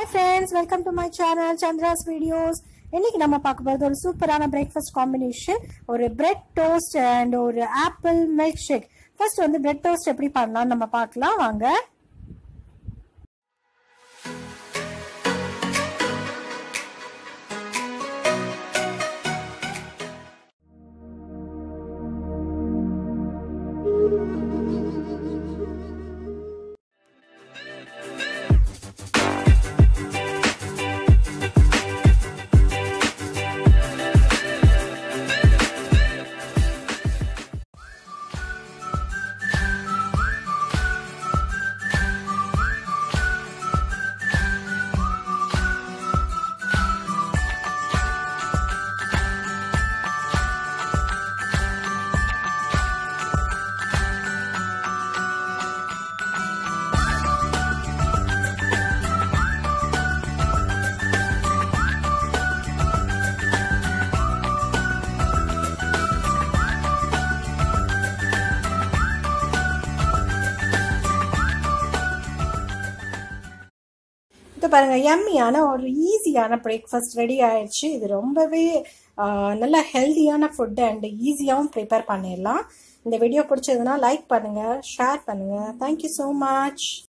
hi friends welcome to my channel Chandra's videos இன்னைக்கு நம்ம பார்க்க போகிறது ஒரு சூப்பரான பிரேக்ஃபாஸ்ட் காம்பினேஷன் ஒரு பிரெட் டோஸ்ட் அண்ட் ஒரு ஆப்பிள் மில்க் ஷேக் ஃபர்ஸ்ட் வந்து பிரெட் டோஸ்ட் எப்படி பண்ணலாம்னு நம்ம பார்க்கலாம் வாங்க இது பாருங்க எம்மியான ஒரு ஈஸியான பிரேக்ஃபாஸ்ட் ரெடி ஆயிடுச்சு இது ரொம்பவே நல்ல ஹெல்தியான ஃபுட்டு அண்ட் ஈஸியாகவும் ப்ரிப்பேர் பண்ணிடலாம் இந்த வீடியோ பிடிச்சதுன்னா லைக் பண்ணுங்க ஷேர் பண்ணுங்க தேங்க்யூ ஸோ மச்